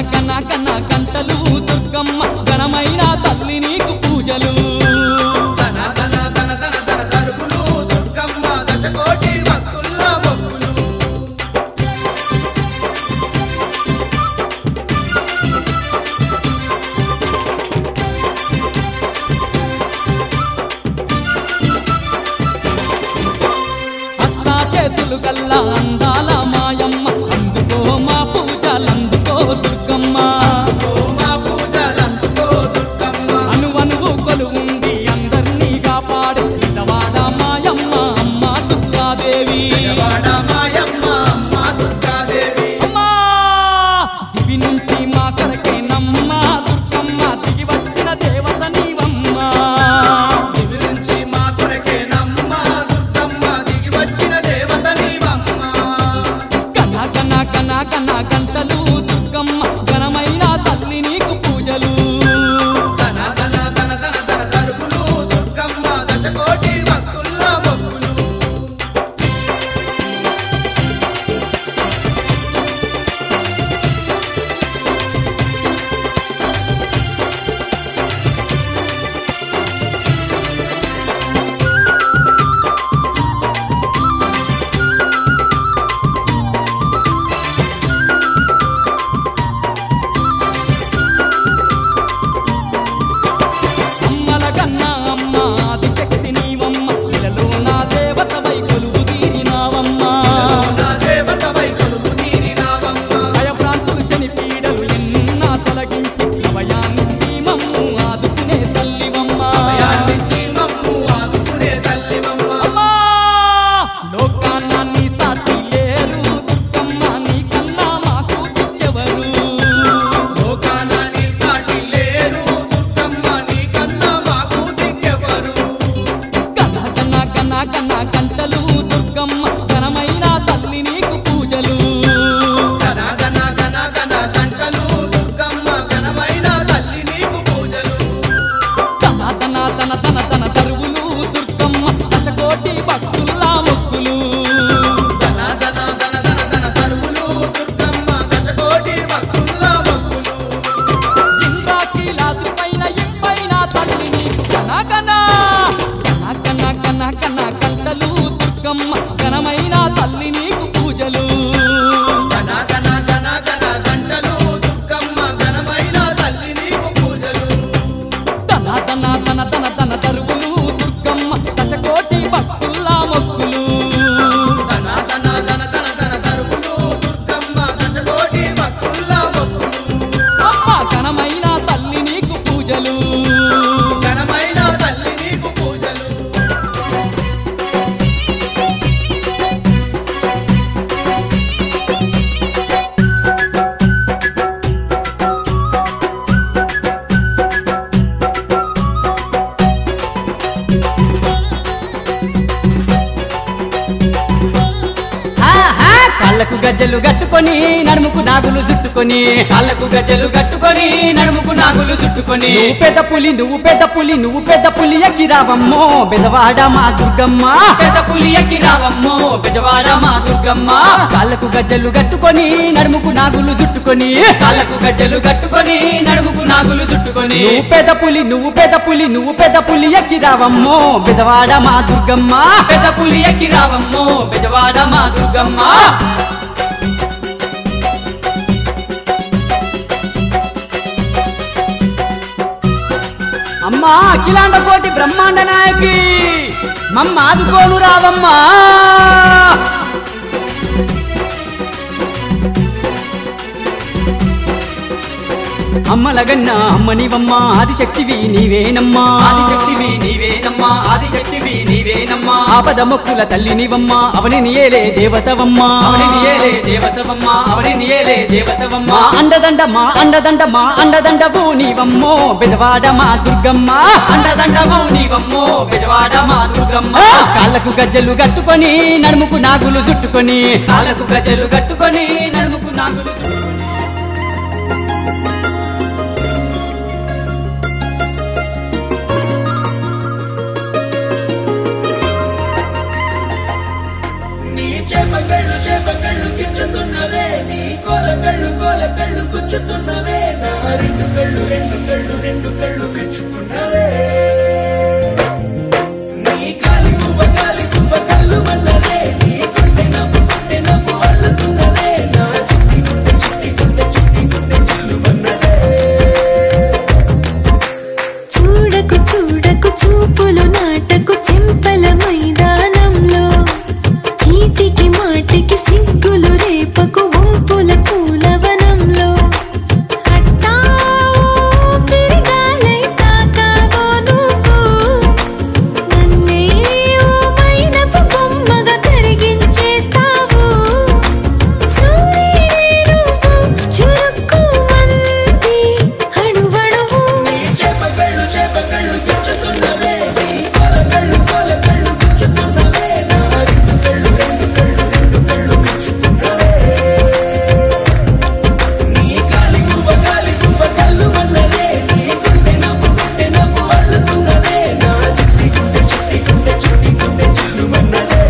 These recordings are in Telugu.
కన కన గంటలు దుర్గమ్మ ఘనమైన తల్లి నీకు పూజలు తన తన తన తన తన తరుపులు దుర్గమ్మ దశకోటి భక్తుల్ల మొక్కులు అష్టా చేతులు కల్లా అందాల మాయమ్మ అందుకో మా పూజలందుకో దుర్గమ్మ ఓ మా పూజలందుకో దుర్గమ్మ అనువనువు కొలువుండి అందర్నీ కాపాడే నిజవాడ మాయమ్మ అమ్మ దుర్గాదేవి వాడ మాయమ్మ అమ్మ దుర్గాదేవి అమ్మా దివి నుంచి మా కరకే నమ్మ దుర్గమ్మ దిగి వచ్చిన దేవత నీవమ్మ దివి నుంచి మా కొరకే నమ్మ దుర్గమ్మ దిగి వచ్చిన దేవత నీవమ్మ కన కన కన కన గంటలు దుర్గమ్మ ఘనమైన తల్లి నీకు పూజలు తన తన తన తన తన తరుపులు దుర్గమ్మ దశకోటి భక్తుల్ల మొక్కులు అమ్మల కన్నా అమ్మ ఆదిశక్తి నీవమ్మ ఇలలో నా దేవత వై కొలువు తీరినావమ్మ నా దేవత వై కొలువు తీరినావమ్మ భయభ్రాంతులు శని పీడలు ఎన్నా తొలగించి అభయాన్నిచ్చి మమ్ము ఆదుకునే తల్లివమ్మ భయాన్నిచ్చి మమ్ము ఆదుకునే తల్లివమ్మ అమ్మా లోకాన్న నీ సాటి లేరు దుర్గమ్మ నీ కన్నా మాకు దివ్యవరు లోకాన నీ సాటి లేరు దుర్గమ్మ నీ కన్నా మాకు దిగ్గెవరు కన కన కన కన గంటలు దుర్గమ్మ ఘనమైన తల్లి నీకు పూజలు గన గన గన గన గంటలు దుర్గమ్మ ఘనమైన తల్లి నీకు పూజలు తన తన తన తన తన తరువులు దుర్గమ్మ దశకోటి భక్తుల్లా మొక్కులు ధన ధన ధన ధన ధన తరువులు దుర్గమ్మ దశకోటి భక్తుల్ల మొక్కులు ఇంద్రాకీలాద్రి పైన ఇంపైన తల్లి నీకు కన కన కన కన కన కన గంటలు దుర్గమ్మ ఘనమైన తల్లి నీకు పూజలు గన గన గన గన గంటలు దుర్గమ్మ ఘనమైన తల్లి నీకు పూజలు తన తన తన తన తన తరువులు దుర్గమ్మ దశకోటి భక్తుల్లా మొక్కులు ధన ధన ధన ధన ధన తరువులు దుర్గమ్మ దశకోటి భక్తుల్ల మొక్కులు అమ్మ ఘనమైన తల్లి నీకు పూజలు ఘనమైన తల్లి నీకు పూజలు ఆహా! కాళ్ళకు గజ్జలు కట్టుకొని నడుముకు నాగులు చుట్టుకొని కాళ్ళకు గజ్జలు కట్టుకొని నడుముకు నాగులు చుట్టుకొని నువ్వు పెద్ద పులి నువ్వు పెద్ద పులి నువ్వు పెద్ద పులి ఎక్కి రావమ్మో బెజవాడ మా దుర్గమ్మ పెద్ద పులి ఎక్కి రావమ్మో బెజవాడ మా దుర్గమ్మ కాళ్ళకు గజ్జలు కట్టుకొని నడుముకు నాగులు చుట్టుకొని కాళ్ళకు గజ్జలు కట్టుకొని నడుముకు నాగులు చుట్టుకొని నువ్వు పెద్ద పులి నువ్వు పెద్ద పులి నువ్వు పెద్ద పులి ఎక్కి రావమ్మో బెజవాడ మా దుర్గమ్మ పెద్ద పులి ఎక్కి రావమ్మో బెజవాడ మా దుర్గమ్మ అమ్మా అఖిలాండ కోటి బ్రహ్మాండ నాయకి మమ్మ ఆదుకోను రావమ్మా అమ్మలగన్న అమ్మనివమ్మ ఆదిశక్తివి నీవేనమ్మా ఆదిశక్తివి నీవేనమ్మా ఆదిశక్తివి నీవేనమ్మా ఆపద మొక్కుల తల్లినివమ్మ అవనిని ఏలే దేవతవమ్మ అవనిని ఏలే దేవతవమ్మ అవనిని ఏలే దేవతవమ్మ అండదండ మా అండదండ మా అండదండవు నీవమ్మో బెజవాడ మా దుర్గమ్మ అండదండవు నీవమ్మో బెజవాడ మా దుర్గమ్మ కాళ్ళకు గజ్జలు కట్టుకొని నడుముకు నాగులు చుట్టుకొని కాళ్ళకు గజ్జలు కట్టుకొని నడుముకు నాగులు చుట్టుకొని నీ చేపగళ్ళు చేపగళ్ళు గిచ్చుతున్నవే నీ కోలగళ్ళు కోలగళ్ళు గుచ్చుతున్నవే గుచ్చుతున్నవే నా రెండు కళ్ళు రెండు కళ్ళు రెండు కళ్ళు పెంచుకున్నవే నీ కాలి పువ్వ కాలి పువ్వ కళ్ళు మన్నదే నీ కొంటె నవ్వు కొంటె నవ్వు అల్లుతున్నదే నా చిట్టి గుండె చిట్టి గుండె చిట్టి గుండె చిల్లు మన్నదే చూడకు చూడకు చూపులు నాటకు చెంపల మైదానంలో చీటికి మాటికి సిగ్గులు రేపకు వంపుల పూలవనంలో హట్టావో తిరగాలై తాకావో నువ్వు నన్నే ఓ మైనపు బొమ్మగా కరిగించేస్తావు సూర్యుడే నువ్వు చురుక్కుమంది అణువణువు నీ చేపకళ్ళు చేపకళ్ళు గుచ్చుతున్నవే నీ కొలకళ్ళు కొలకళ్ళు గుచ్చుతున్నవే నా రెండు కళ్ళు రెండు కళ్ళు రెండు కళ్ళు గుచ్చుతున్నవే నీ కాలి పువ్వ కాలి పువ్వ కళ్ళు మన్నదే నీ గుండె నవ్వు గుండె నవ్వు అల్లుతున్నదే నా చిట్టి గుండె చిట్టి గుండె చిట్టి గుండె చిల్లు మన్నదే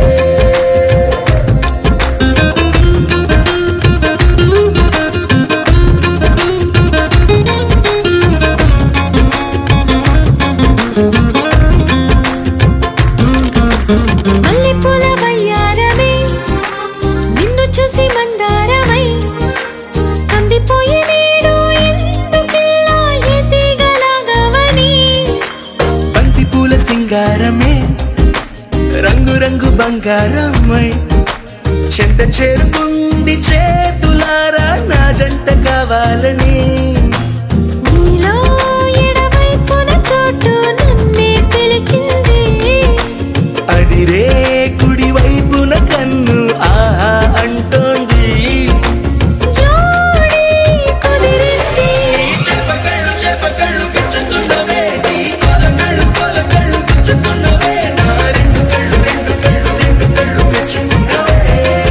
మల్లెపూల వయ్యారమే నిన్ను చూసి మందారమై కందిపోయి నేడు ఎందుకిలా ఎదిగలాగవని బంతి పూల సింగారమే రంగు రంగు బంగారమై చెంత చేరుకుంది చేతులారా నా జంట కావాలని నీలో ఎడవైపున చోటు నన్నే పిలిచింది అది రే కుడి వైపున కన్ను ఆహా అంటోంది జోడి కుదిరింది చెప్పకళ్ళు చెప్పకళ్ళు గిచ్చుతున్నవే నీ కొలకళ్ళు కొలకళ్ళు గిచ్చుతున్నవే నా రెండు కళ్ళు రెండు కళ్ళు రెండు కళ్ళు మెచ్చుకున్నవే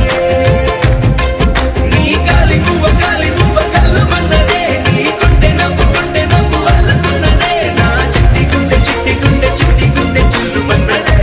నీ కాలి పువ్వ కాలి పువ్వ కళ్ళు మన్నదే నీ గుండె నవ్వు గుండె నవ్వు అల్లుతున్నదే నా చిట్టి గుండె చిట్టి గుండె చిట్టి గుండె చిల్లు మన్నదే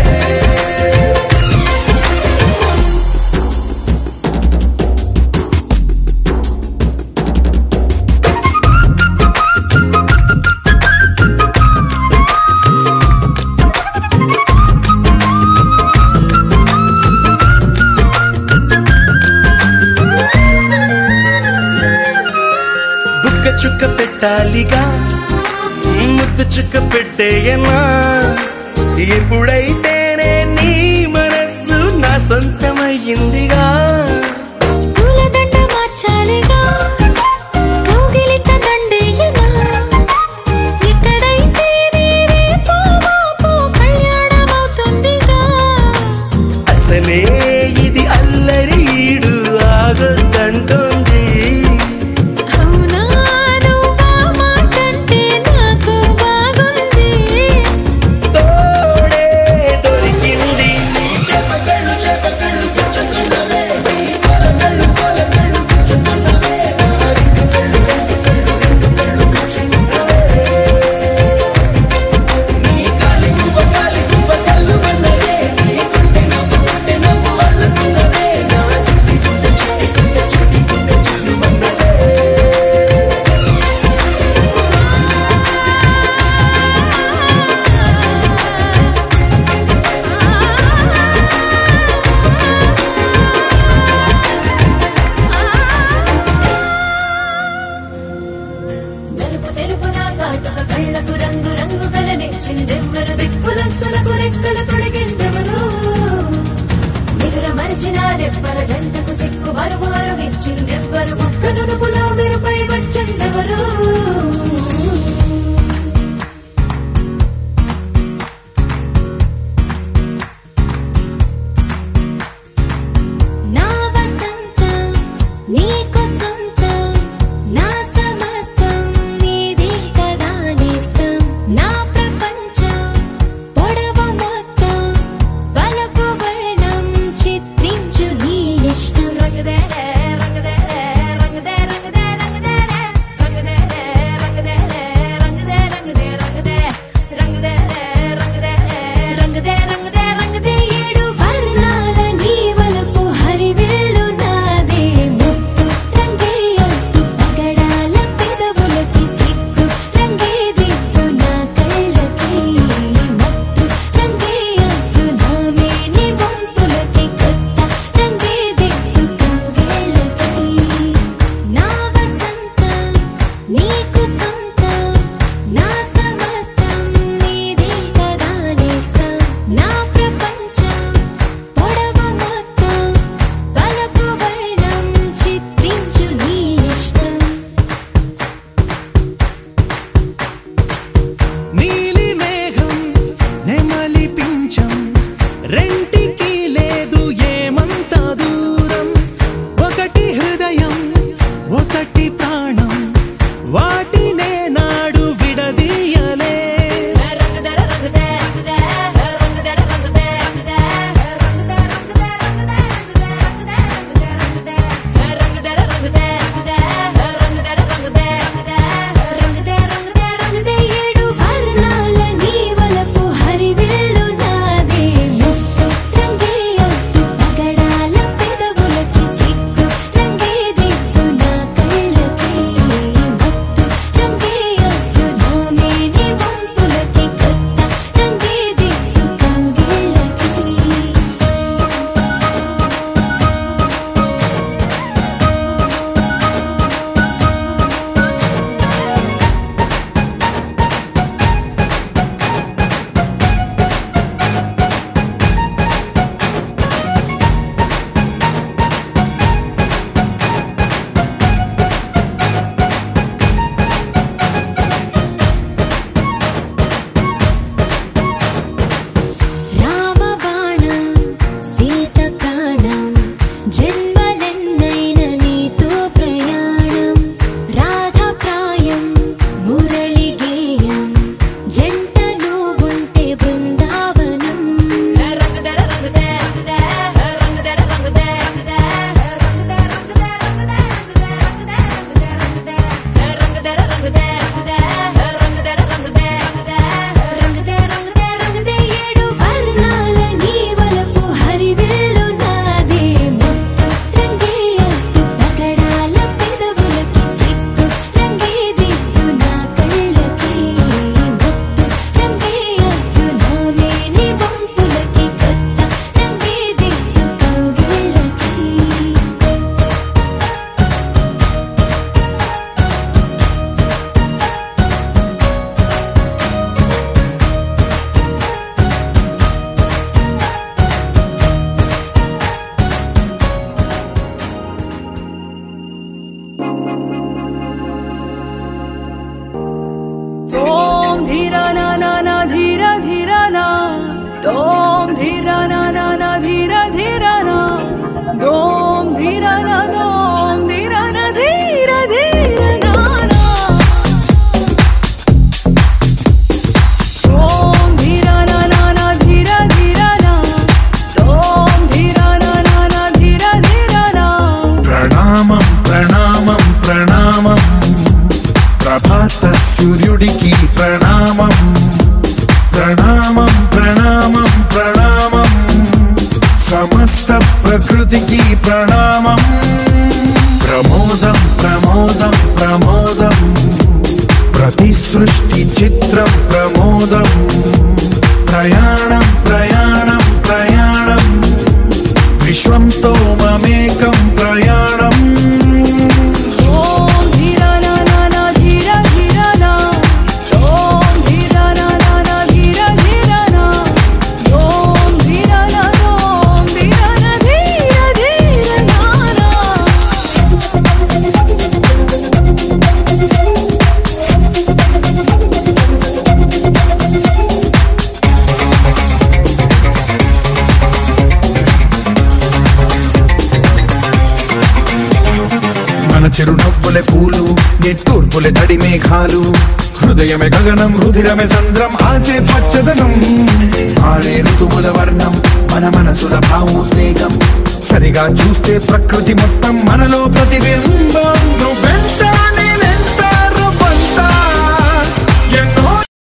బుక్క చుక్క పెట్టాలిగా ముద్దు చుక్క పెట్టేయనా ఎప్పుడైతేనే నీ మనస్సు నా సొంతమయ్యిందిగా పూలదండ మార్చాలిగా కౌగిలిత దండేయనా ఎక్కడైతే రేపో మాపో కళ్యాణమవుతుందిగా అసలే ఇది అల్లరి ఈడు ఆగొద్దంటోంది అవునా నువ్వా మాటంటే నాకు బాగుంది తోడే దొరికింది చెప్పకళ్ళు చెప్పకళ్ళు గుచ్చుతున్నవే నీ కొలకళ్ళు కొలకళ్ళు గుచ్చుతున్నవే నా రెండు కళ్ళు రెండు కళ్ళు రెండు కళ్ళు గుచ్చుతున్నవే నీ కాలి పువ్వ కాలి పువ్వ కళ్ళు మన్నదే నీ గుండె నవ్వు గుండె నవ్వు అల్లుతున్నదే నా చిట్టి గుండె చిట్టి గుండె చిట్టి గుండె చిల్లు మన్నదే నలుపు తెలుపున కాటుక కళ్ళకు రంగు రంగు కలనిచ్చిందెవ్వరు దిక్కులంచులకు రెక్కలు తొడిగిందెవరు నిదుర మరిచిన రెప్పల జంటకు సిక్కు బరువు అరువిచ్చిందెవ్వరు ముక్క నునుపులో మెరుపై వచ్చిందెవరు నా వసంతం నీకు సొంతం నా సమస్తం నీది కదా నేస్తం నా ప్రపంచం పొడవు మొత్తం వలపు వర్ణం చిత్రించు నీ ఇష్టం రంగదే రంగదే రంగదే రంగదే రంగదే రంగదే రంగదే తోం ధీర నా నా నా ధీర ధీర నా తోం ధీర నా నా నా ధీర ధీర నా దోం ధీర నా దోం ధీర నా ధీర ధీర నా నా ఓం ధీర నా నా నా ధీర ధీర నా ఓం ధీర నా నా నా ధీర ధీర నా ప్రణామం ప్రణామం ప్రణామం ప్రభాత సూర్యుడికి ప్రణామం ప్రణామం ప్రణామం ప్రణామం సమస్త ప్రకృతికి ప్రణామం ప్రమోదం ప్రమోదం ప్రమోదం ప్రతి సృష్టి చిత్రం ప్రమోదం ప్రయాణం ప్రయాణం ప్రయాణం విశ్వంతో మమేకం ప్రయాణం ఓం ధీర నా నా నా ధీర ధీర నా ఓం ధీర నా నా నా ధీర ధీర నా ఓం ధీర నా ఓం ధీర నా ధీర ధీర నా నా మన చిరునవ్వులే పూలు నిట్టూర్పులే తడి మేఘాలు హృదయమే గగనం రుధిరమే సంద్రం ఆసే పచ్చదనం ఆడే ఋతువుల వర్ణం మన మనసుల భావోద్వేగం సరిగా చూస్తే ప్రకృతి మొత్తం మనలో ప్రతిబింబం